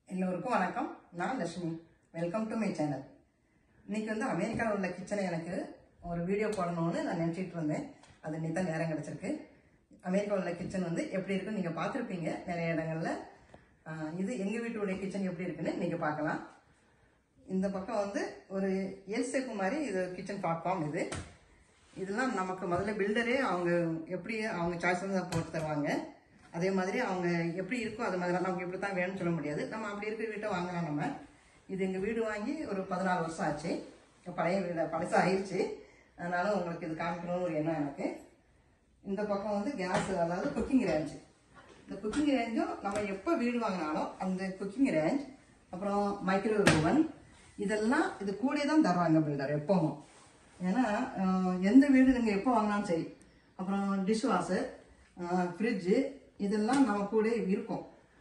எல்லோருக்கும் வணக்கம் நான் Lakshmi welcome to my channel இன்னைக்கு வந்து அமெரிக்காவில் உள்ள கிச்சனை எனக்கு ஒரு வீடியோ போடணும்னு நான் நினச்சிட்டு இருந்தேன் அது இன்னைக்கு தான் நேரம் கிடச்சிருக்கு அமெரிக்காவில் உள்ள கிச்சன் வந்து எப்படி இருக்குன்னு நீங்கள் பார்த்துருப்பீங்க நிறைய இடங்கள்ல ஆஹ் இது எங்கள் வீட்டுடைய கிச்சன் எப்படி இருக்குன்னு நீங்கள் பார்க்கலாம் இந்த பக்கம் வந்து ஒரு எல் சேப்பு மாதிரி இது கிச்சன் பிளாட்ஃபார்ம் இது இதெல்லாம் நமக்கு முதல்ல பில்டரே அவங்க எப்படி அவங்க சாய்ஸ் வந்து தான் போட்டு தருவாங்க அதே மாதிரி அவங்க எப்படி இருக்கோ அது மாதிரி நமக்கு இப்படி தான் வேணும்னு சொல்ல முடியாது நம்ம அப்படி இருக்கிற வீட்டை வாங்கலாம் நம்ம இது எங்கள் வீடு வாங்கி ஒரு பதினாலு வருஷம் ஆச்சு இப்ப பழைய வீடு பழசா ஆயிடுச்சு அதனால உங்களுக்கு இது காமிக்கணும்னு ஒரு எண்ணம் எனக்கு இந்த பக்கம் வந்து கேஸ் அதாவது குக்கிங் ரேஞ்ச் இந்த குக்கிங் ரேஞ்சும் நம்ம எப்போ வீடு வாங்கினாலும் அந்த குக்கிங் ரேஞ்ச் அப்புறம் மைக்ரோவேவ் ஓவன் இதெல்லாம் இது கூட தான் தருவாங்க பில்டர் எப்பவும் ஏன்னா அஹ், எந்த வீடு நீங்கள் எப்போ வாங்கினாலும் சரி அப்புறம் டிஷ் வாஷர் ஃப்ரிட்ஜு இதெல்லாம் நம்ம கூட இருக்கும்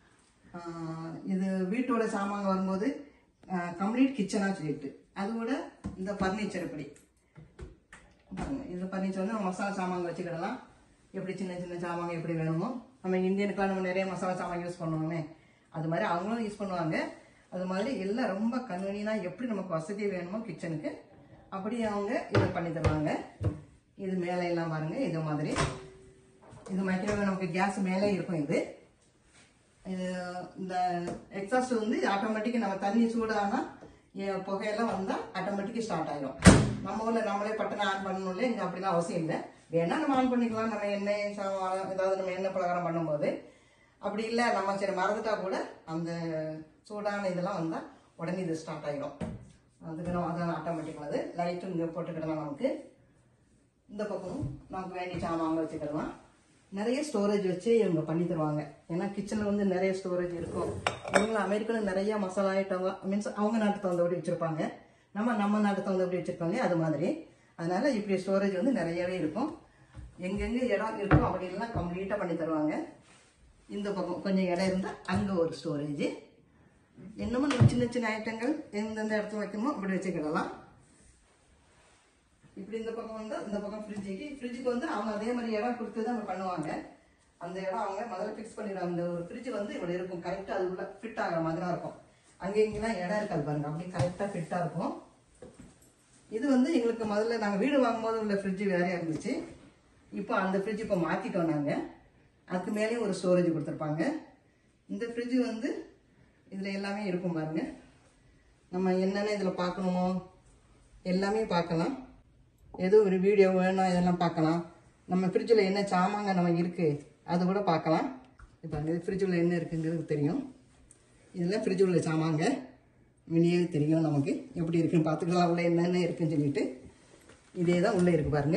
ஆஹ், இது வீட்டோட சாமான் வரும்போது கம்ப்ளீட் கிச்சனாக சொல்லிட்டு அதோட இந்த ஃபர்னிச்சர் இப்படி பாருங்க இது ஃபர்னிச்சர் வந்து நம்ம மசாலா சாமான் வச்சுக்கிடலாம் எப்படி சின்ன சின்ன சாமான் எப்படி வேணுமோ நம்ம இந்தியனுக்குலாம் நம்ம நிறைய மசாலா சாமான் யூஸ் பண்ணுவோமே அது மாதிரி அவங்களும் யூஸ் பண்ணுவாங்க அது மாதிரி எல்லாம் ரொம்ப கன்வீனியனாக எப்படி நமக்கு வசதி வேணுமோ கிச்சனுக்கு அப்படி அவங்க இதை பண்ணி தருவாங்க இது மேலே எல்லாம் பாருங்க இது மாதிரி இது மைக்ரோவேவ் நமக்கு கேஸ் மேலே இருக்கும் இது இது இந்த எக்ஸாஸ்ட் வந்து ஆட்டோமேட்டிக்காக நம்ம தண்ணி சூடானா எ- புகையெல்லாம் வந்தால் ஆட்டோமேட்டிக்காக ஸ்டார்ட் ஆயிடும் நம்ம ஊரில் நம்மளே பட்டனை ஆன் பண்ணணும்ல இங்கே அப்படிலாம் அவசியம் இல்லை வேணா நம்ம ஆன் பண்ணிக்கலாம் நம்ம எண்ணெய் சாமான் ஏதாவது நம்ம எண்ணெய் பலகாரம் பண்ணும்போது அப்படி இல்லை நம்ம சரி மறந்துட்டா கூட அந்த சூடான இதெல்லாம் வந்தால் உடனே இது ஸ்டார்ட் ஆகிடும் அதுக்கு நம்ம அதான் ஆட்டோமேட்டிக் அது லைட்டும் இங்கே போட்டுக்கிடலாம் நமக்கு இந்த பக்கமும் நமக்கு வேண்டிய சாமான் வச்சுக்கிடலாம் நிறைய ஸ்டோரேஜ் வச்சு இவங்க பண்ணி தருவாங்க ஏன்னா கிச்சனில் வந்து நிறைய ஸ்டோரேஜ் இருக்கும் இவங்களும் அமெரிக்காவில் நிறைய மசாலா ஐட்டம் மீன்ஸ் அவங்க நாட்டு தகுந்தபடி வச்சுருப்பாங்க நம்ம நம்ம நாட்டு தகுந்தபடி வச்சுருப்பாங்க அது மாதிரி அதனால இப்படி ஸ்டோரேஜ் வந்து நிறையவே இருக்கும் எங்கெங்கே இடம் இருக்கோ அப்படிலாம் கம்ப்ளீட்டாக பண்ணி தருவாங்க இந்த பக்கம் கொஞ்சம் இடம் இருந்தால் அங்கே ஒரு ஸ்டோரேஜ் இன்னமும் நம்ம சின்ன சின்ன ஐட்டங்கள் எந்தெந்த இடத்துல வைக்கணுமோ அப்படி வச்சுக்கிடலாம் இப்படி இந்த பக்கம் வந்து இந்த பக்கம் ஃப்ரிட்ஜுக்கு ஃப்ரிட்ஜுக்கு வந்து அவங்க அதே மாதிரி இடம் கொடுத்து தான் அவங்க பண்ணுவாங்க அந்த இடம் அவங்க முதல்ல ஃபிக்ஸ் பண்ணிடுவாங்க இந்த ஒரு ஃப்ரிட்ஜ் வந்து இப்படி இருக்கும் கரெக்டாக அது உள்ள ஃபிட் ஆகிற மாதிரி தான் இருக்கும் அங்கே இங்கெல்லாம் இடம் இருக்காது பாருங்க அப்படியே கரெக்டாக ஃபிட்டாக இருக்கும் இது வந்து எங்களுக்கு முதல்ல நாங்கள் வீடு வாங்கும்போது உள்ள ஃப்ரிட்ஜ் வேறையாக இருந்துச்சு இப்போ அந்த ஃப்ரிட்ஜ் இப்போ மாற்றிட்டோம் நாங்கள் அதுக்கு மேலேயும் ஒரு ஸ்டோரேஜ் கொடுத்துருப்பாங்க இந்த ஃப்ரிட்ஜ் வந்து இதில் எல்லாமே இருக்கும் பாருங்க நம்ம என்னென்ன இதில் பார்க்கணுமோ எல்லாமே பார்க்கலாம் ஏதோ ஒரு வீடியோ வேணும் இதெல்லாம் பார்க்கலாம் நம்ம ஃப்ரிட்ஜில் என்ன சாமாங்க நம்ம இருக்குது அது கூட பார்க்கலாம் இப்போ அந்த ஃப்ரிட்ஜில் என்ன இருக்குங்கிறது தெரியும் இதெல்லாம் ஃப்ரிட்ஜ் உள்ள சாமாங்க வெளியே தெரியும் நமக்கு எப்படி இருக்குன்னு பார்த்துக்கலாம் உள்ள என்னென்ன இருக்குன்னு சொல்லிட்டு இதே தான் உள்ளே இருக்கு பாருங்க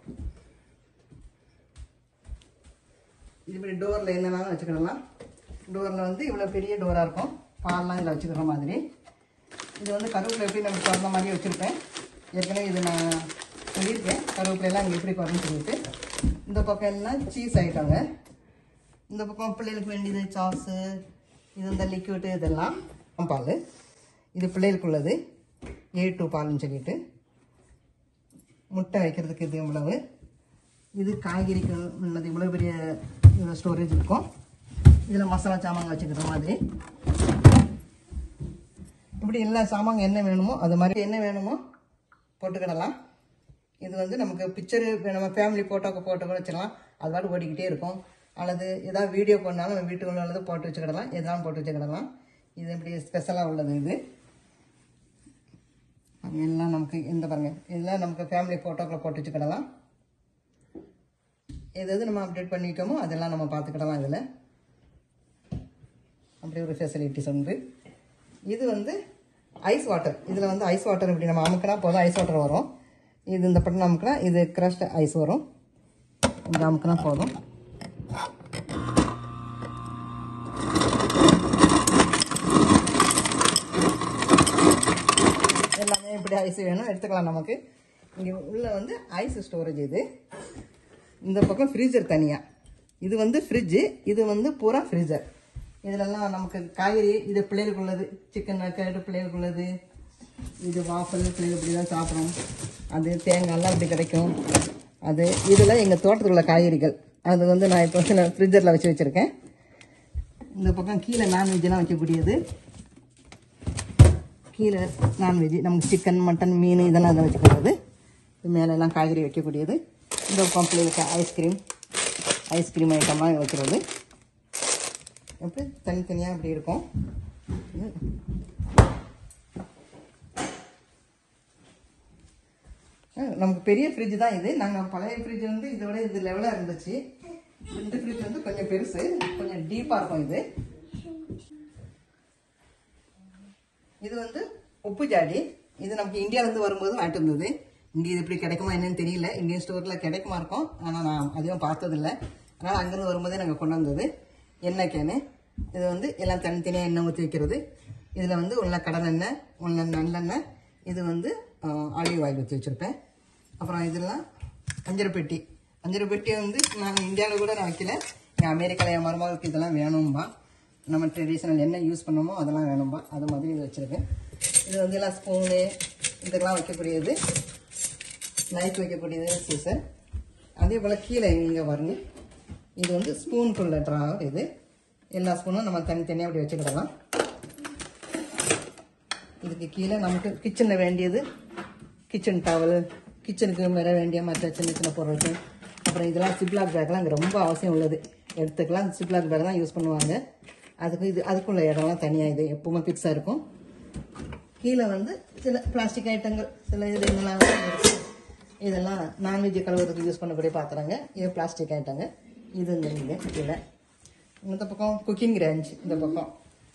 இது இப்படி டோரில் என்னென்னாலும் வச்சுக்கிடலாம் டோரில் வந்து இவ்வளோ பெரிய டோராக இருக்கும் பால்லாம் இதில் வச்சுக்கிற மாதிரி இது வந்து கருவேப்பிலை எப்படி நம்ம திறந்த மாதிரி வச்சுருப்பேன் ஏற்கனவே இது நான் சொல்லியிருக்கேன் கருவேப்பிலையெல்லாம் இங்கே எப்படி குறைன்னு சொல்லிட்டு இந்த பக்கம் எல்லாம் சீஸ் ஐட்டங்க இந்த பக்கம் பிள்ளைகளுக்கு வேண்டியது சாஸு இது இந்த லிக்விடு இதெல்லாம் பால் இது பிள்ளைகளுக்கு உள்ளது ஏ டூ பால்னு சொல்லிட்டு முட்டை வைக்கிறதுக்கு இது இவ்வளவு இது காய்கறிக்கு உள்ளது இவ்வளோ பெரிய ஸ்டோரேஜ் இருக்கும் இதில் மசாலா சாமான் வச்சுக்கிற மாதிரி இப்படி எல்லா சாமான் என்ன வேணுமோ அது மாதிரி என்ன வேணுமோ போட்டுக்கிடலாம் இது வந்து நமக்கு பிக்சரு நம்ம ஃபேமிலி ஃபோட்டோக்கு போட்டோ கூட வச்சுக்கலாம் அது பாட்டு ஓடிக்கிட்டே இருக்கும் அல்லது ஏதாவது வீடியோ பண்ணாலும் நம்ம வீட்டுக்குள்ள உள்ளது போட்டு வச்சுக்கிடலாம் எதாவது போட்டு வச்சுக்கிடலாம் இது இப்படி ஸ்பெஷலாக உள்ளது இது எல்லாம் நமக்கு இந்த பாருங்க இதெல்லாம் நமக்கு ஃபேமிலி ஃபோட்டோக்களை போட்டு வச்சுக்கிடலாம் எது எது நம்ம அப்டேட் பண்ணிட்டோமோ அதெல்லாம் நம்ம பார்த்துக்கிடலாம் இதில் அப்படி ஒரு ஃபெசிலிட்டிஸ் உண்டு இது வந்து ஐஸ் வாட்டர் இதில் வந்து ஐஸ் வாட்டர் இப்படி நம்ம அமுக்கினா போதும் ஐஸ் வாட்டர் வரும் இது இந்த பட்டன் அமுக்கினா இது க்ரஷ்ட் ஐஸ் வரும் இந்த அமுக்கினா போதும் எல்லாமே இப்படி ஐஸ் வேணும் எடுத்துக்கலாம் நமக்கு இங்கே உள்ள வந்து ஐஸ் ஸ்டோரேஜ் இது இந்த பக்கம் ஃப்ரீசர் தனியாக இது வந்து ஃப்ரிட்ஜு இது வந்து பூரா ஃப்ரீசர் இதிலெல்லாம் நமக்கு காய்கறி இது பிள்ளைகளுக்கு உள்ளது சிக்கன் நக்கெட்டு பிள்ளைகளுக்கு உள்ளது இது வாஃபல் பிள்ளைகள் இப்படி தான் சாப்பிடும் அது தேங்காய்லாம் இப்படி கிடைக்கும் அது இதெல்லாம் எங்கள் தோட்டத்தில் உள்ள காய்கறிகள் அது வந்து நான் இப்போ ஃப்ரிட்ஜரில் வச்சு வச்சுருக்கேன் இந்த பக்கம் கீழே நான்வெஜ்லாம் வைக்கக்கூடியது கீழே நான்வெஜ் நமக்கு சிக்கன் மட்டன் மீன் இதெல்லாம் இதை வச்சுக்கிறது இது மேலே எல்லாம் காய்கறி வைக்கக்கூடியது இந்த பக்கம் பிள்ளைகளுக்கு ஐஸ்கிரீம் ஐஸ்கிரீம் ஐட்டம்லாம் வைக்கிறது எப்படி தனித்தனியாக இப்படி இருக்கும் இது அஹ் நமக்கு பெரிய ஃப்ரிட்ஜ் தான் இது நாங்கள் பழைய ஃப்ரிட்ஜ் வந்து இதை விட இது லெவலாக இருந்துச்சு இந்த ஃப்ரிட்ஜ் வந்து கொஞ்சம் பெருசு கொஞ்சம் டீப்பாக இருக்கும் இது இது வந்து உப்பு ஜாடி இது நமக்கு இந்தியாவிலேருந்து வரும்போது வாங்கிட்டு வந்தது இங்கே இது இப்படி கிடைக்குமா என்னன்னு தெரியல இந்தியன் ஸ்டோரில் கிடைக்குமா இருக்கும் ஆனால் நான் அதிகம் பார்த்ததில்ல அதனால் அங்கேருந்து வரும்போதே நாங்கள் கொண்டு வந்தது எண்ணெய் கேனு இது வந்து எல்லாம் தனித்தனியாக எண்ணெய் ஊற்றி வைக்கிறது இதில் வந்து உள்ள கடலெண்ணெய் உள்ள நல்லெண்ணெய் இது வந்து ஆலிவ் ஆயில் ஊற்றி வச்சுருப்பேன் அப்புறம் இதெல்லாம் அஞ்சரை பெட்டி அஞ்சரை பெட்டி வந்து நான் இந்தியாவில் கூட நான் வைக்கல என் அமெரிக்காவில் என் மருமகளுக்கு இதெல்லாம் வேணும்பா நம்ம ட்ரெடிஷ்னல் என்ன யூஸ் பண்ணோமோ அதெல்லாம் வேணும்பா அது மாதிரி இது வச்சுருக்கேன் இது வந்து எல்லாம் ஸ்பூனு இதுக்கெல்லாம் வைக்கக்கூடியது நைட் வைக்கக்கூடியது சீசர் அதே போல் கீழே இங்கே பாருங்க இது வந்து ஸ்பூனுக்குள்ள ட்ராவர் இது எல்லா ஸ்பூனும் நம்ம தனித்தனியாக அப்படி வச்சுக்கிடலாம் இதுக்கு கீழே நமக்கு கிச்சனில் வேண்டியது கிச்சன் டவல் கிச்சனுக்கு வர வேண்டிய மற்ற சின்ன சின்ன பொருட்கள் அப்புறம் இதெல்லாம் சிப்லாக் பேக்லாம் இங்கே ரொம்ப அவசியம் உள்ளது எடுத்துக்கலாம் சிப்லாக் பேக் தான் யூஸ் பண்ணுவாங்க அதுக்கு இது அதுக்குள்ள இடம்லாம் தனியாக இது எப்பவுமே ஃபிக்ஸாக இருக்கும் கீழே வந்து சில பிளாஸ்டிக் ஐட்டங்கள் சில இது என்னெல்லாம் இருக்கு. இதெல்லாம் நான்வெஜ் கழுவுறதுக்கு யூஸ் பண்ணக்கூடிய பாத்திரங்க இது பிளாஸ்டிக் ஐட்டங்க இது இந்த இங்கே கீழே இந்த பக்கம் குக்கிங் ரேஞ்ச் இந்த பக்கம்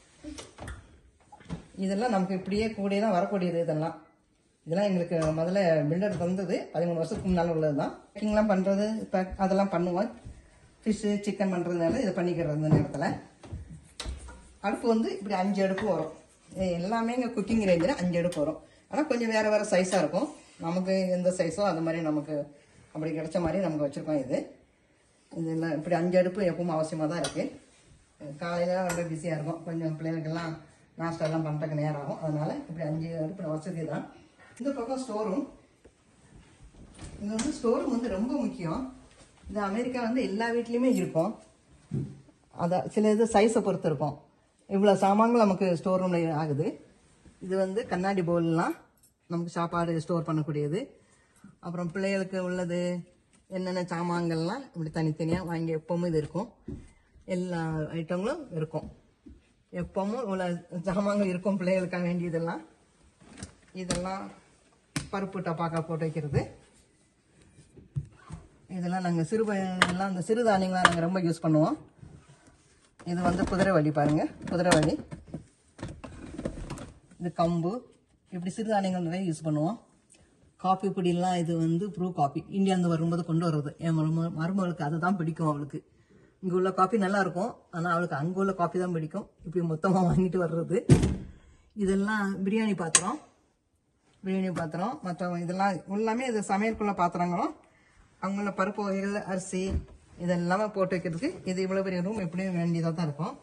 இதெல்லாம் நமக்கு இப்படியே கூடயே தான் வரக்கூடியது இதெல்லாம் இதெல்லாம் எங்களுக்கு முதல்ல பில்டர் தந்தது பதிமூணு வருஷத்துக்கு முன்னால் உள்ளது தான் பேக்கிங்லாம் பண்ணுறது இப்போ அதெல்லாம் பண்ணுவோம் ஃபிஷ்ஷு சிக்கன் பண்ணுறதுனால இதை பண்ணிக்கிறது இந்த நேரத்தில் அடுப்பு வந்து இப்படி அஞ்சு அடுப்பு வரும் இது எல்லாமே இங்கே குக்கிங் ரேஞ்சில் அஞ்சு அடுப்பு வரும் ஆனால் கொஞ்சம் வேறு வேறு சைஸாக இருக்கும் நமக்கு எந்த சைஸோ அது மாதிரி நமக்கு அப்படி கிடைச்ச மாதிரி நமக்கு வச்சுருக்கோம் இது இதெல்லாம் இப்படி அஞ்சு அடுப்பு எப்பவும் அவசியமாக தான் இருக்குது காலையில் ரொம்ப பிஸியாக இருக்கும் கொஞ்சம் பிள்ளைகளுக்கெல்லாம் நாஸ்டாலாம் பண்ணுறதுக்கு நேரம் ஆகும் அதனால் இப்படி அஞ்சு அடுப்பு வசதி தான் இந்த பக்கம் ஸ்டோர் ரூம் இது வந்து ஸ்டோர் ரூம் வந்து ரொம்ப முக்கியம் இது அமெரிக்கா வந்து எல்லா வீட்லேயுமே இருக்கும் அதான் சில இது சைஸை பொறுத்து இருக்கும் இவ்வளோ சாமான்கள் நமக்கு ஸ்டோர் ரூமில் ஆகுது இது வந்து கண்ணாடி பவுல்லாம் நமக்கு சாப்பாடு ஸ்டோர் பண்ணக்கூடியது அப்புறம் பிள்ளைகளுக்கு உள்ளது என்னென்ன சாமான்கள்லாம் இப்படி தனித்தனியாக வாங்கி எப்பவும் இது இருக்கும் எல்லா ஐட்டங்களும் இருக்கும் எப்பவும் உள்ள சாமான்கள் இருக்கும் பிள்ளைகளுக்காக வேண்டியதெல்லாம் இதெல்லாம் பருப்பு டப்பாக்கா போட்டு வைக்கிறது இதெல்லாம் நாங்கள் சிறு எல்லாம் அந்த சிறுதானியங்களாம் நாங்கள் ரொம்ப யூஸ் பண்ணுவோம் இது வந்து குதிரைவலி பாருங்க குதிரைவலி இது கம்பு இப்படி சிறுதானியங்கள் நிறைய யூஸ் பண்ணுவோம் காஃபி பொடியெல்லாம் இது வந்து ப்ரூ காஃபி இந்தியாந்து வரும்போது கொண்டு வர்றது என் மரும மருமகளுக்கு அதுதான் பிடிக்கும் அவளுக்கு இங்கே உள்ள காஃபி நல்லா இருக்கும் ஆனால் அவளுக்கு அங்கே உள்ள காஃபி தான் பிடிக்கும் இப்படி மொத்தமாக வாங்கிட்டு வர்றது இதெல்லாம் பிரியாணி பாத்திரம் பிரியாணி பாத்திரம் மற்ற இதெல்லாம் எல்லாமே இது சமையலுக்குள்ள பாத்திரங்களும் அவங்கள பருப்பு வகைகள் அரிசி இதெல்லாமே போட்டு வைக்கிறதுக்கு இது இவ்வளோ பெரிய ரூம் எப்படியும் வேண்டியதாக தான் இருக்கும்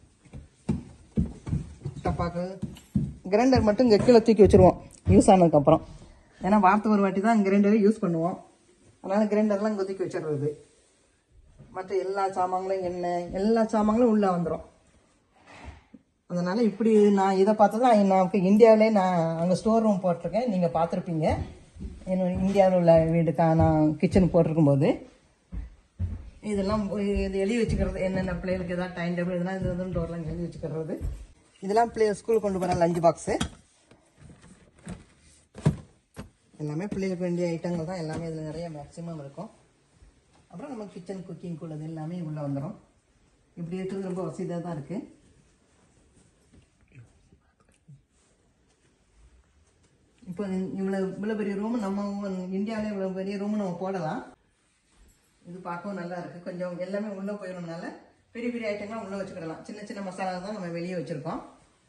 டப்பாக்கு கிரைண்டர் மட்டும் இங்கே கீழே தூக்கி வச்சுருவோம் யூஸ் ஆனதுக்கப்புறம் ஏன்னா வாரத்துக்கு ஒரு வாட்டி தான் கிரைண்டரை யூஸ் பண்ணுவோம் அதனால கிரைண்டர்லாம் இங்கே தூக்கி வச்சிடுறது மற்ற எல்லா சாமான்களும் எண்ணெய் எல்லா சாமான்களும் உள்ளே வந்துடும் அதனால இப்படி நான் இதை பார்த்து தான் நான் இந்தியாவிலே நான் அங்கே ஸ்டோர் ரூம் போட்டிருக்கேன் நீங்கள் பார்த்துருப்பீங்க என்னோட இந்தியாவில் உள்ள வீடுக்கா நான் கிச்சன் போட்டிருக்கும் போது இதெல்லாம் இது எழுதி வச்சுக்கிறது என்னென்ன பிள்ளைகளுக்கு ஏதாவது டைம் டேபிள் இதெல்லாம் இது வந்து டோர்லாம் எழுதி வச்சுக்கிறது இதெல்லாம் பிள்ளை ஸ்கூலுக்கு கொண்டு போகிற லஞ்ச் பாக்ஸு எல்லாமே பிள்ளைகளுக்கு வேண்டிய ஐட்டங்கள் தான் எல்லாமே இதில் நிறைய மேக்ஸிமம் இருக்கும் அப்புறம் நம்ம கிச்சன் குக்கிங் உள்ளது எல்லாமே உள்ளே வந்துடும் இப்படி இருக்கிறது ரொம்ப வசதியாக தான் இருக்குது இப்போ இவ்வளோ இவ்வளோ பெரிய ரூம் நம்ம இந்தியாவில் இவ்வளோ பெரிய ரூம் நம்ம போடலாம் இது பார்க்கவும் நல்லா இருக்குது கொஞ்சம் எல்லாமே உள்ளே போயிடும்னால பெரிய பெரிய ஐட்டங்கள்லாம் உள்ளே வச்சுக்கிடலாம் சின்ன சின்ன மசாலா தான் நம்ம வெளியே வச்சுருக்கோம்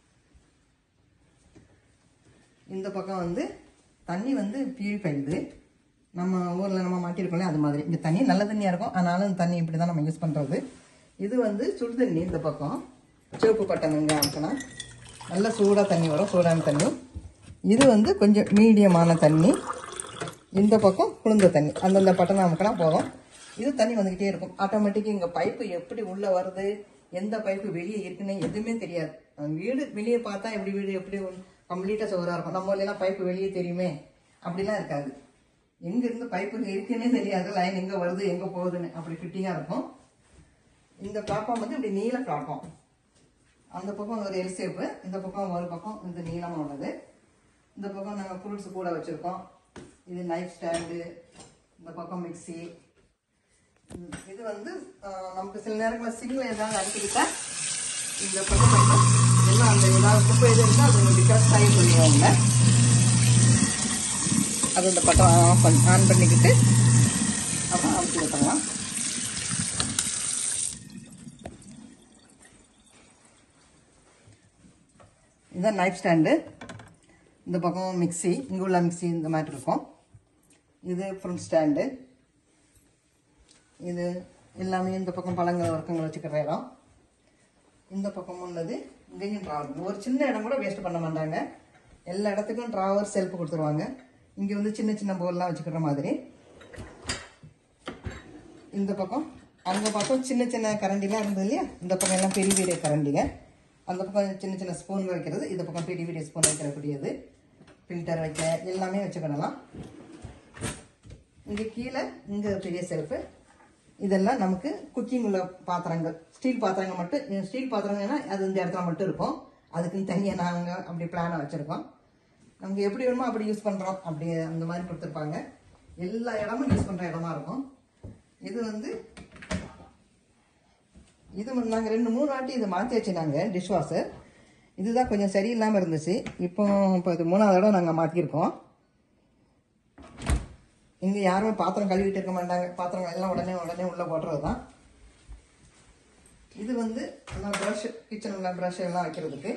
இந்த பக்கம் வந்து தண்ணி வந்து பியூரிஃபை இது நம்ம ஊரில் நம்ம மாட்டிருக்கோம்ல அது மாதிரி இந்த தண்ணி நல்ல தண்ணியாக இருக்கும் ஆனாலும் தண்ணி இப்படி தான் நம்ம யூஸ் பண்ணுறது இது வந்து சுடு தண்ணி இந்த பக்கம் சிவப்பு பட்டன் இங்கே அமுக்கினா நல்ல சூடாக தண்ணி வரும் சூடான தண்ணி இது வந்து கொஞ்சம் மீடியமான தண்ணி இந்த பக்கம் குளிர்ந்த தண்ணி அந்தந்த பட்டன் அமுக்கினா போதும் இது தண்ணி வந்துக்கிட்டே இருக்கும் ஆட்டோமேட்டிக்காக இங்கே பைப்பு எப்படி உள்ளே வருது எந்த பைப்பு வெளியே இருக்குன்னு எதுவுமே தெரியாது நம்ம வீடு வெளியே பார்த்தா எப்படி வீடு எப்படி கம்ப்ளீட்டாக சுவராக இருக்கும் நம்ம எல்லாம் பைப்பு வெளியே தெரியுமே அப்படிலாம் இருக்காது எங்கேருந்து பைப்பு இருக்குன்னே தெரியாது லைன் எங்கே வருது எங்கே போகுதுன்னு அப்படி ஃபிட்டிங்காக இருக்கும் இந்த பிளாட்ஃபார்ம் வந்து இப்படி நீல பிளாட்ஃபார்ம் அந்த பக்கம் ஒரு எல் ஷேப்பு இந்த பக்கம் ஒரு பக்கம் இந்த நீளமாக உள்ளது இந்த பக்கம் நாங்கள் ஃப்ரூட்ஸ் கூட வச்சுருக்கோம் இது நைஃப் ஸ்டாண்டு இந்த பக்கம் மிக்ஸி ம், இது வந்து ஆஹ், நமக்கு சில நேரங்களில் சிங்கில் ஏதாவது அடிச்சுக்கிட்டா இந்த பக்கம் வந்து எல்லாம் அந்த ஏதாவது குப்பை எது இருந்தால் அது உங்களுக்கு கரெக்ட் ஆகி பண்ணிடுவாங்க அது இந்த பக்கம் ஆன் பண்ணி ஆன் பண்ணிக்கிட்டு அப்புறம் அமுத்தி விட்டுறலாம் இதுதான் நைஃப் ஸ்டாண்டு இந்த பக்கம் மிக்ஸி இங்கே உள்ள மிக்ஸி இந்த மாதிரி இருக்கும் இது ஃப்ரண்ட் ஸ்டாண்டு இது எல்லாமே இந்த பக்கம் பழங்கள் வர்க்கங்கள் வச்சுக்கிற இடம் இந்த பக்கம் உள்ளது இங்கேயும் ட்ராவர் ஒரு சின்ன இடம் கூட வேஸ்ட் பண்ண மாட்டாங்க எல்லா இடத்துக்கும் ட்ராவர் செல்ஃப் கொடுத்துருவாங்க இங்கே வந்து சின்ன சின்ன போர்லாம் வச்சுக்கிற மாதிரி இந்த பக்கம் அங்கே பக்கம் சின்ன சின்ன கரண்டிலாம் இருந்தது இல்லையா இந்த பக்கம் எல்லாம் பெரிய பெரிய கரண்டிங்க அந்த பக்கம் சின்ன சின்ன ஸ்பூன் வைக்கிறது இந்த பக்கம் பெரிய பெரிய ஸ்பூன் வைக்கிறக்கூடியது ஃபில்டர் வைக்க எல்லாமே வச்சுக்கிடலாம் இங்கே கீழே இங்கே பெரிய செல்ஃபு இதெல்லாம் நமக்கு குக்கிங் உள்ள பாத்திரங்கள் ஸ்டீல் பாத்திரங்கள் மட்டும் ஸ்டீல் பாத்திரங்கள்னா அது இந்த இடத்துல மட்டும் இருக்கும் அதுக்குன்னு தனியாக நாங்கள் அப்படி பிளானை வச்சுருக்கோம் நமக்கு எப்படி வேணுமோ அப்படி யூஸ் பண்ணுறோம் அப்படி அந்த மாதிரி கொடுத்துருப்பாங்க எல்லா இடமும் யூஸ் பண்ணுற இடமா இருக்கும் இது வந்து இது நாங்கள் ரெண்டு மூணு வாட்டி இதை மாற்றியாச்சு நாங்கள் டிஷ் வாஷர் இதுதான் கொஞ்சம் சரியில்லாமல் இருந்துச்சு இப்போ இப்போ இது மூணாவது தடவை நாங்கள் மாற்றிருக்கோம் இங்கே யாருமே பாத்திரம் கழுவிட்டு இருக்க மாட்டாங்க பாத்திரம் எல்லாம் உடனே உடனே உள்ளே போடுறது தான் இது வந்து எல்லாம் ப்ரஷ் கிச்சன் உள்ள ப்ரஷ் எல்லாம் வைக்கிறதுக்கு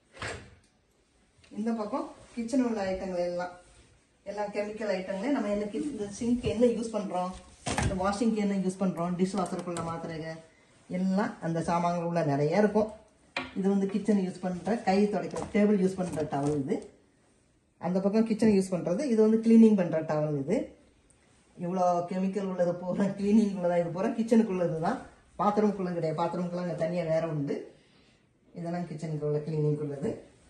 இந்த பக்கம் கிச்சன் உள்ள ஐட்டங்கள் எல்லாம் எல்லாம் கெமிக்கல் ஐட்டங்களே நம்ம என்ன கி- இந்த சிங்க் என்ன யூஸ் பண்ணுறோம் இந்த வாஷிங்க்கு என்ன யூஸ் பண்ணுறோம் டிஷ் வாஷருக்குள்ள மாத்திரைங்க எல்லாம் அந்த சாமான்கள் உள்ள நிறைய இருக்கும் இது வந்து கிச்சன் யூஸ் பண்ணுற கை துடைக்கிற டேபிள் யூஸ் பண்ணுற டவல் இது அந்த பக்கம் கிச்சன் யூஸ் பண்ணுறது இது வந்து க்ளீனிங் பண்ணுற டவல் இது இவ்வளோ கெமிக்கல் உள்ளது பூரா க்ளீனிங் உள்ளதா இது பூரா கிச்சனுக்குள்ளது தான் பாத்ரூம்குள்ளது கிடையாது பாத்ரூம்குள்ள அங்கே தனியாக வேற உண்டு இதெல்லாம் கிச்சனுக்கு உள்ள க்ளீனிங் உள்ளது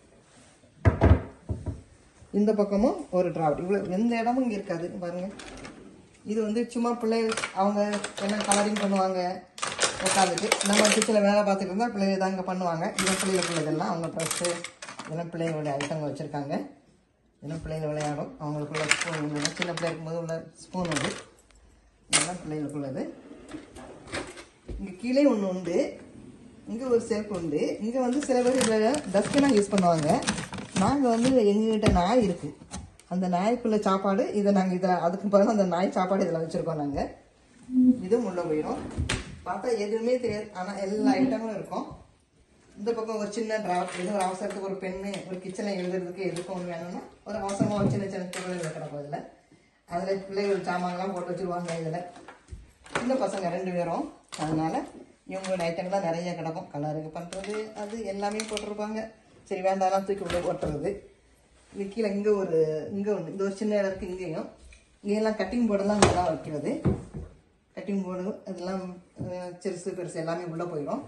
இந்த பக்கமும் ஒரு டிராவல் இவ்வளோ எந்த இடமும் இங்கே இருக்காது பாருங்க இது வந்து சும்மா பிள்ளை அவங்க என்ன கலரிங் பண்ணுவாங்க உட்காந்துட்டு நம்ம கிச்சனில் வேலை பார்த்துட்டு இருந்தால் பிள்ளைங்க தான் இங்கே பண்ணுவாங்க இது பிள்ளைகளுக்கு உள்ளதெல்லாம் அவங்க ட்ரெஸ்ஸு இதெல்லாம் பிள்ளைங்களுடைய ஐட்டங்கள் வச்சுருக்காங்க இதெல்லாம் பிள்ளைங்க விளையாடும் அவங்களுக்குள்ள ஸ்பூன் உள்ள சின்ன பிள்ளை இருக்கும்போது உள்ள ஸ்பூன் உண்டு இதெல்லாம் பிள்ளைகளுக்கு உள்ளது இங்கே கீழே ஒன்று உண்டு இங்கே ஒரு செல்ஃப் உண்டு இங்கே வந்து சில பேர் இதில் டஸ்ட்பினாக யூஸ் பண்ணுவாங்க நாங்கள் வந்து எங்ககிட்ட நாய் இருக்குது அந்த நாய்க்குள்ள சாப்பாடு இதை நாங்கள் இதில் அதுக்கு பிறகு அந்த நாய் சாப்பாடு இதில் வச்சுருக்கோம் நாங்கள் இதுவும் உள்ள போயிடும் பார்த்தா எதுவுமே தெரியாது ஆனால் எல்லா ஐட்டங்களும் இருக்கும் இந்த பக்கம் ஒரு சின்ன டிராஃப்ட் இது ஒரு அவசரத்துக்கு ஒரு பெண்ணு ஒரு கிச்சனில் எழுதுறதுக்கு எதுக்கும் ஒன்று வேணும்னா ஒரு அவசரமாக ஒரு சின்ன சின்ன பொருள் கிடக்கும் இதில் அதில் பிள்ளைகள் சாமான்லாம் போட்டு வச்சுருவாங்க இதில் சின்ன பசங்க ரெண்டு பேரும் அதனால இவங்களோட ஐட்டங்கள்லாம் நிறைய கிடக்கும் கலருக்கு பண்ணுறது அது எல்லாமே போட்டிருப்பாங்க சரி வேண்டாம்லாம் தூக்கி உள்ள போட்டுறது இது கீழே இங்கே ஒரு இங்கே ஒன்று இந்த ஒரு சின்ன இடம் இருக்குது இங்கேயும் இங்கெல்லாம் கட்டிங் போர்டெல்லாம் இங்கே தான் வைக்கிறது கட்டிங் போர்டு அதெல்லாம் அஹ், சிறுசு பெருசு எல்லாமே உள்ளே போயிடும்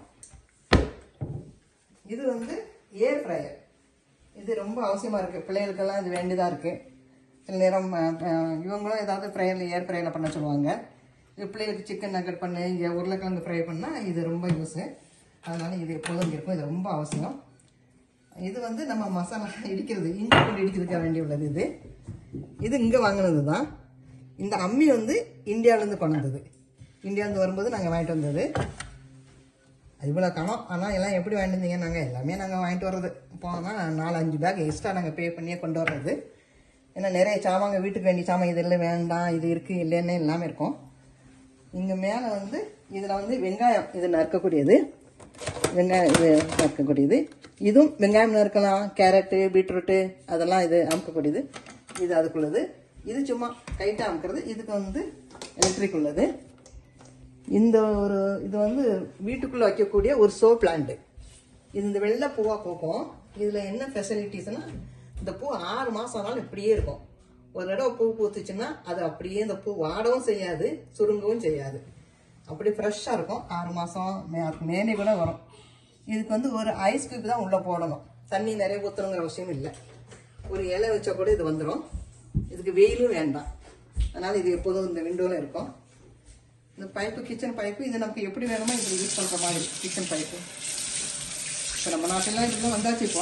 இது வந்து ஏர் ஃப்ரையர் இது ரொம்ப அவசியமாக இருக்குது பிள்ளைகளுக்கெல்லாம் இது வேண்டியதாக இருக்குது சில நேரம் அஹ், அஹ், இவங்களும் ஏதாவது ஃப்ரையரில் ஏர் ஃப்ரையரில் பண்ண சொல்லுவாங்க இது பிள்ளைகளுக்கு சிக்கன் நக்கட் பண்ணு இங்கே உருளைக்கிழங்கு ஃப்ரை பண்ணால் இது ரொம்ப யூஸு அதனால இது எப்போதும் இங்கே இருக்கும் இது ரொம்ப அவசியம் இது வந்து நம்ம மசாலா இடிக்கிறது இஞ்சி பூண்டு இடிக்கிறதுக்காக வேண்டி உள்ளது இது இது இங்கே வாங்கினது தான் இந்த அம்மி வந்து இந்தியாவிலேருந்து கொண்டு வந்தது இந்தியாவிலேருந்து வரும்போது நாங்கள் வாங்கிட்டு வந்தது இவ்வளோ காணோம் ஆனால் எல்லாம் எப்படி வாங்கிட்டு வந்தீங்க நாங்கள் எல்லாமே நாங்கள் வாங்கிட்டு வர்றது போனால் நாலு அஞ்சு பேக் எக்ஸ்ட்ரா நாங்கள் பே பண்ணியே கொண்டு வர்றது ஏன்னா நிறைய சாமாங்க வீட்டுக்கு வேண்டிய சாமான் இது இல்லை வேண்டாம் இது இருக்குது இல்லைன்னு எல்லாமே இருக்கும் இங்கே மேலே வந்து இதில் வந்து வெங்காயம் இது நறுக்கக்கூடியது வெங்காயம் இது நறுக்கக்கூடியது இதுவும் வெங்காயம் நறுக்கலாம் கேரட்டு பீட்ரூட்டு அதெல்லாம் இது அமுக்கக்கூடியது இது அதுக்குள்ளது இது சும்மா கைட்டு அமுக்கிறது இதுக்கு வந்து எலக்ட்ரிக் உள்ளது இந்த ஒரு இது வந்து வீட்டுக்குள்ளே வைக்கக்கூடிய ஒரு சோ பிளான்ட் இது இந்த வெள்ளை பூவாக பூக்கும் இதில் என்ன ஃபெசிலிட்டிஸ்னா இந்த பூ ஆறு மாதம் ஆனாலும் இப்படியே இருக்கும் ஒரு தடவை பூ பூத்துச்சுன்னா அது அப்படியே இந்த பூ வாடவும் செய்யாது சுருங்கவும் செய்யாது அப்படி ஃப்ரெஷ்ஷாக இருக்கும் ஆறு மாதம் மே அதுக்கு மேலே கூட வரும் இதுக்கு வந்து ஒரு ஐஸ் கியூப் தான் உள்ளே போடணும் தண்ணி நிறைய ஊற்றணுங்கிற அவசியம் இல்லை ஒரு இலை வச்சா கூட இது வந்துடும் இதுக்கு வெயிலும் வேண்டாம் அதனால இது எப்போதும் இந்த விண்டோவில் இருக்கும் இந்த பைப்பு கிச்சன் பைப்பு இது நமக்கு எப்படி வேணுமோ இப்படி யூஸ் பண்ணுற மாதிரி கிச்சன் பைப்பு இப்போ நம்ம நாட்டெல்லாம் இப்படிலாம் வந்தாச்சு இப்போ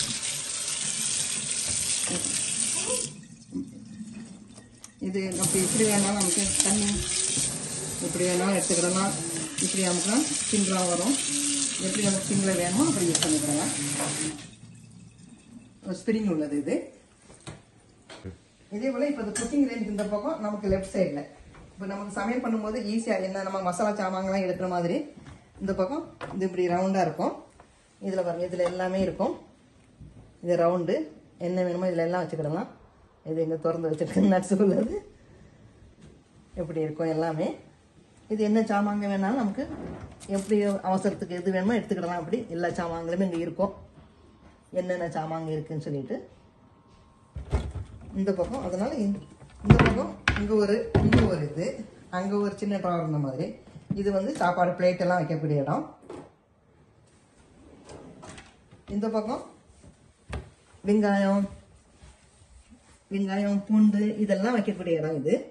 இது நம்ம இப்படி வேணாலும் நமக்கு தண்ணி இப்படி வேணாலும் எடுத்துக்கிடலாம் இப்படி நமக்கு சிங்கிளாக வரும் எப்படி நமக்கு சிங்கிளாக வேணுமோ அப்படி யூஸ் பண்ணிக்கிடலாம் ஸ்ப்ரிங் உள்ளது இது இதே போல் இப்போ இந்த குக்கிங் ரேஞ்ச் இந்த பக்கம் நமக்கு லெஃப்ட் சைடில் இப்போ நமக்கு சமையல் பண்ணும்போது ஈஸியாக என்ன நம்ம மசாலா சாமான்லாம் எடுக்கிற மாதிரி இந்த பக்கம் இது இப்படி ரவுண்டாக இருக்கும் இதில் பாருங்க இதில் எல்லாமே இருக்கும் இது ரவுண்டு என்ன வேணுமோ இதில் எல்லாம் வச்சுக்கிடலாம் இது எங்கே திறந்து வச்சுருக்கு நட்ஸ் உள்ளது எப்படி இருக்கும் எல்லாமே இது என்ன சாமாங்க வேணாலும் நமக்கு எப்படி அவசரத்துக்கு எது வேணுமோ எடுத்துக்கிடலாம் அப்படி எல்லா சாமான்களுமே இங்கே இருக்கும் என்னென்ன சாமாங்க இருக்குன்னு சொல்லிட்டு இந்த பக்கம் அதனால இந்த இந்த பக்கம் இங்கே ஒரு இங்கே ஒரு இது அங்கே ஒரு சின்ன ட்ராவர் இருந்த மாதிரி இது வந்து சாப்பாடு பிளேட் எல்லாம் வைக்கக்கூடிய இடம் இந்த பக்கம் வெங்காயம் வெங்காயம் பூண்டு இதெல்லாம் வைக்கக்கூடிய இடம் இது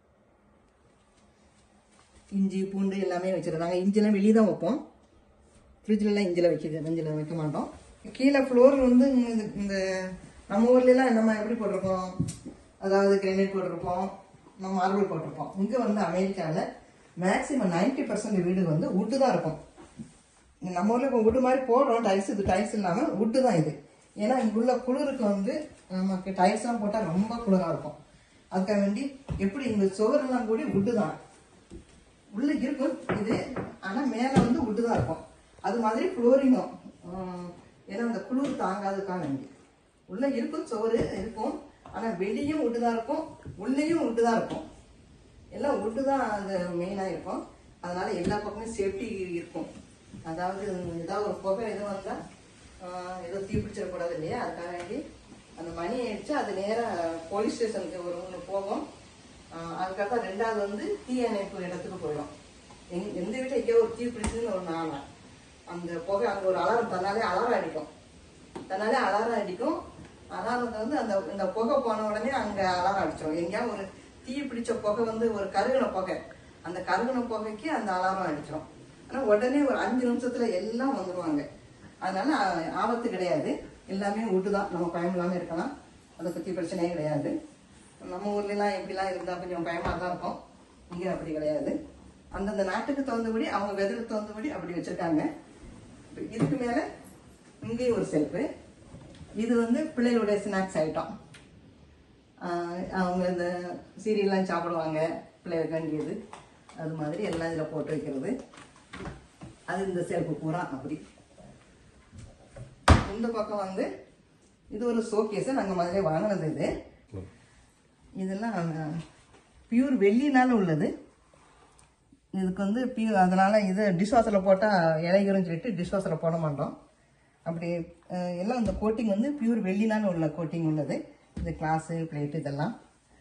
இஞ்சி பூண்டு எல்லாமே வச்சிருக்கோம் நாங்கள் இஞ்சிலாம் வெளியே தான் வைப்போம் ஃப்ரிட்ஜ்லலாம் இஞ்சில் வைக்க இஞ்சில் வைக்க மாட்டோம் கீழே ஃப்ளோர் வந்து இந்த இந்த நம்ம ஊர்லலாம் நம்ம எப்படி போட்டிருக்கோம் அதாவது கிரானைட் போட்டிருப்போம் நம்ம மார்பிள் போட்டிருப்போம் இங்கே வந்து அமெரிக்காவில் மேக்ஸிமம் நைன்டி பர்சன்ட் வீடு வந்து உட்டு தான் இருக்கும் இங்க நம்ம ஊரில் இப்போ உட்டு மாதிரி போடுறோம் டைல்ஸ் இது டைல்ஸ் இல்லாமல் உட்டு தான் இது ஏன்னா இங்குள்ள குளிருக்கு வந்து நமக்கு டைல்ஸ்லாம் போட்டால் ரொம்ப குளிராக இருக்கும் அதுக்காக வேண்டி எப்படி இந்த சுவரெல்லாம் கூடி உட்டு தான் உள்ள இருக்கும் இது ஆனா மேல வந்து உட்டு தான் இருக்கும் அது மாதிரி ஃப்ளோரிங்கும் ஏன்னா அந்த குளிர் தாங்காதுக்காக வேண்டி உள்ள இருக்கும் சோறு இருக்கும் ஆனா வெளியும் உட்டு தான் இருக்கும் உள்ளேயும் உட்டு தான் இருக்கும் எல்லாம் உட்டு தான் அது மெயினா இருக்கும் அதனால எல்லா பக்கமே சேஃப்டி இருக்கும் அதாவது ஏதாவது ஒரு புகை எதுவும் வந்தா ஆஹ், ஏதோ தீ பிடிச்சிடக்கூடாது இல்லையா அதுக்காக வேண்டி அந்த மணி அடிச்சு அது நேரா போலீஸ் ஸ்டேஷனுக்கு ஒரு ஒன்று போகும் ஆஹ் அதுக்கப்புறம் ரெண்டாவது வந்து தீயணைப்பு இடத்துக்கு போயிடும் எங் எந்த வீட்டில் எங்கேயோ ஒரு தீ பிடிச்சதுன்னு ஒரு நாளா அந்த புகை அங்கே ஒரு அலாரம் தன்னாலே அலாரம் அடிக்கும் தன்னாலே அலாரம் அடிக்கும் அலாரம் வந்து அந்த இந்த புகை போன உடனே அங்கே அலாரம் அடிச்சிடும் எங்கேயாவது ஒரு தீ பிடிச்ச புகை வந்து ஒரு கருகின புகை அந்த கருகின புகைக்கு அந்த அலாரம் அடிச்சிடும் ஆனால் உடனே ஒரு அஞ்சு நிமிஷத்துல எல்லாம் வந்துடுவாங்க அதனால ஆ- ஆபத்து கிடையாது எல்லாமே விட்டு தான் நம்ம பயம் இல்லாமல் இருக்கலாம் அதை பற்றி பிரச்சனையே கிடையாது நம்ம ஊர்லலாம் எப்படிலாம் இருந்தால் கொஞ்சம் பயமாக தான் இருக்கும் இங்கே அப்படி கிடையாது அந்தந்த நாட்டுக்கு தகுந்தபடி அவங்க வெதருக்கு தகுந்தபடி அப்படி வச்சுருக்காங்க இதுக்கு மேலே இங்கேயும் ஒரு செல்ஃபு இது வந்து பிள்ளைகளுடைய ஸ்நாக்ஸ் ஐட்டம் அவங்க இந்த சீரியல்லாம் சாப்பிடுவாங்க பிள்ளைகளுக்கு வேண்டியது அது மாதிரி எல்லாம் இதில் போட்டு வைக்கிறது அது இந்த செல்ஃபு பூரா அப்படி இந்த பக்கம் வந்து இது ஒரு ஷோகேஸை நாங்கள் முதல்ல வாங்கினது இது இதெல்லாம் பியூர் வெள்ளினால உள்ளது இதுக்கு வந்து பியூர் அதனால இது டிஷ்வாஷரில் போட்டால் இலைகிறன்னு சொல்லிட்டு டிஷ்வாஷரில் போட மாட்டோம் அப்படி அஹ், எல்லாம் இந்த கோட்டிங் வந்து பியூர் வெள்ளினால உள்ள கோட்டிங் உள்ளது இந்த கிளாஸு பிளேட்டு இதெல்லாம்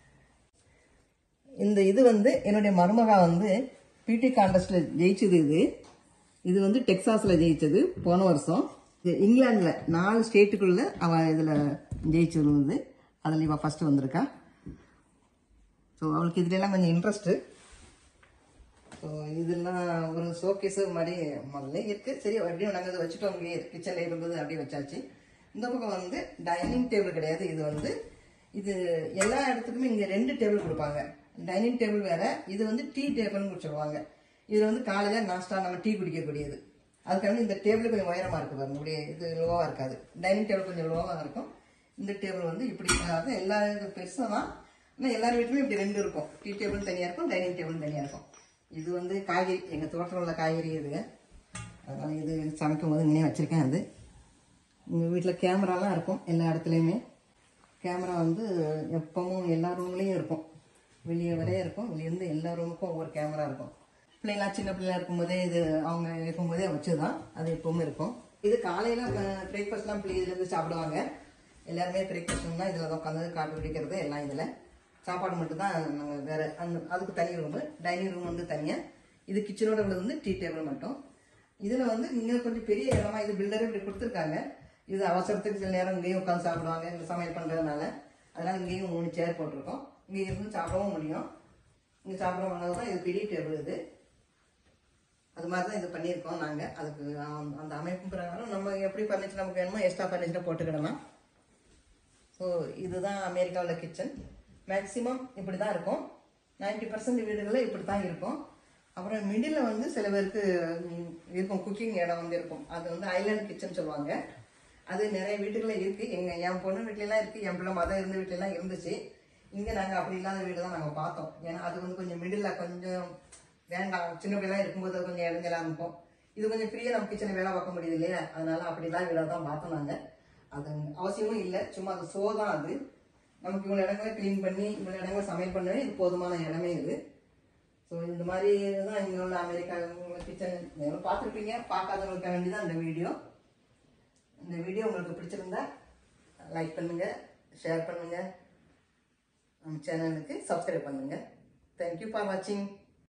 இந்த இது வந்து என்னுடைய மருமகா வந்து பிடி கான்டெஸ்ட்டில் ஜெயிச்சது இது இது வந்து டெக்சாஸில் ஜெயிச்சது போன வருஷம் இது இங்கிலாந்தில் நாலு ஸ்டேட்டுக்குள்ள அவள் இதில் ஜெயிச்சிருந்தது அதில் இவள் ஃபஸ்ட்டு வந்திருக்கா ஸோ அவளுக்கு இதுலலாம் கொஞ்சம் இன்ட்ரெஸ்ட்டு ஸோ இதெல்லாம் ஒரு ஷோகேஸு மாதிரி முதல்ல இருக்குது சரி அப்படியே நாங்கள் இதை வச்சுட்டோம் இங்கே கிச்சனில் இருந்தது அப்படியே வச்சாச்சு இந்த பக்கம் வந்து டைனிங் டேபிள் கிடையாது இது வந்து இது எல்லா இடத்துக்குமே இங்கே ரெண்டு டேபிள் கொடுப்பாங்க டைனிங் டேபிள் வேற இது வந்து டீ டேபிள்னு சொல்லுவாங்க இது வந்து காலையில் நாஸ்டா நம்ம டீ குடிக்கக்கூடியது அதுக்காக இந்த டேபிள் கொஞ்சம் உயரமாக இருக்கு பாருங்க இப்படி இது லோவாக இருக்காது டைனிங் டேபிள் கொஞ்சம் லோவாக இருக்கும் இந்த டேபிள் வந்து இப்படி அதாவது எல்லா இது பெருசாக தான் ஆனால் எல்லார் வீட்லையும் இப்படி ரெண்டு இருக்கும் டீ டேபிள் தனியாக இருக்கும் டைனிங் டேபிள் தனியாக இருக்கும் இது வந்து காய்கறி எங்கள் தோட்டத்தில் உள்ள காய்கறி இது அதனால் இது சமைக்கும் போது இங்கே வச்சுருக்கேன் அது எங்கள் வீட்டில் கேமராலாம் இருக்கும் எல்லா இடத்துலையுமே கேமரா வந்து எப்பவும் எல்லா ரூம்லேயும் இருக்கும் வெளியே வரையே இருக்கும் வெளியிருந்து எல்லா ரூமுக்கும் ஒவ்வொரு கேமரா இருக்கும் பிள்ளைங்களாம் சின்ன பிள்ளைங்களா இருக்கும்போதே இது அவங்க இருக்கும்போதே வச்சுதான் அது எப்பவுமே இருக்கும் இது காலையில் பிரேக்ஃபாஸ்ட்லாம் பிள்ளை இதுலேருந்து சாப்பிடுவாங்க எல்லாருமே பிரேக்ஃபாஸ்ட்னா இதில் தான் உட்காந்து காப்பி குடிக்கிறது எல்லாம் இதில் சாப்பாடு மட்டும் தான் நாங்கள் வேற அந்த அதுக்கு தனி ரூமு டைனிங் ரூம் வந்து தனியாக இது கிச்சனோட உள்ளது வந்து டீ டேபிள் மட்டும் இதில் வந்து இங்கே கொஞ்சம் பெரிய இடமா இது பில்டரே இப்படி கொடுத்துருக்காங்க இது அவசரத்துக்கு சில நேரம் இங்கேயும் உட்காந்து சாப்பிடுவாங்க இந்த சமையல் பண்ணுறதுனால அதனால இங்கேயும் மூணு சேர் போட்டிருக்கோம் இங்கே இருந்து சாப்பிடவும் முடியும் இங்கே சாப்பிட்றவங்க தான் இது பெரிய டேபிள் இது அது மாதிரி தான் இது பண்ணியிருக்கோம் நாங்கள் அதுக்கு அந்த- அந்த அமைப்பு பிரகாரம் நம்ம எப்படி ஃபர்னிச்சர் நமக்கு வேணுமோ எக்ஸ்ட்ரா ஃபர்னிச்சரை போட்டுக்கிடலாம் ஸோ இதுதான் அமெரிக்காவில் கிச்சன் மேக்ஸிமம் இப்படி தான் இருக்கும் 90% பர்சன்ட் வீடுகளில் இப்படி தான் இருக்கும் அப்புறம் மிடில் வந்து சில பேருக்கு ம், இருக்கும் குக்கிங் இடம் வந்து இருக்கும் அது வந்து ஐலாண்ட் கிச்சன் சொல்லுவாங்க அது நிறைய வீட்டுகளில் இருக்குது எங்கள் என் பொண்ணு வீட்லலாம் இருக்குது என் பிள்ளை மதம் இருந்த வீட்டிலலாம் இருந்துச்சு இங்கே நாங்கள் அப்படி இல்லாத வீடு தான் நாங்கள் பார்த்தோம் ஏன்னா அது வந்து கொஞ்சம் மிடில் கொஞ்சம் வேண்டாம் சின்ன பிள்ளைலாம் இருக்கும்போது அது கொஞ்சம் இடைஞ்சலா இருக்கும் இது கொஞ்சம் ஃப்ரீயாக நம்ம கிச்சனை வேலை பார்க்க முடியுது இல்லையா அதனால அப்படிலாம் வீடாக தான் பார்த்தோம் நாங்கள் அது அவசியமும் இல்லை சும்மா அது ஷோ தான் அது நமக்கு இவ்வளோ இடங்களை க்ளீன் பண்ணி இவ்வளோ இடங்களை சமையல் பண்ணவே இது போதுமான இடமே இது ஸோ இந்த மாதிரி தான் இங்கே உள்ள அமெரிக்கா கிச்சன் நீங்களும் பார்த்துருப்பீங்க பார்க்காதவங்களுக்கு வேண்டி தான் இந்த வீடியோ இந்த வீடியோ உங்களுக்கு பிடிச்சிருந்தா லைக் பண்ணுங்க ஷேர் பண்ணுங்க நம்ம சேனலுக்கு சப்ஸ்கிரைப் பண்ணுங்க தேங்க்யூ ஃபார் வாட்சிங்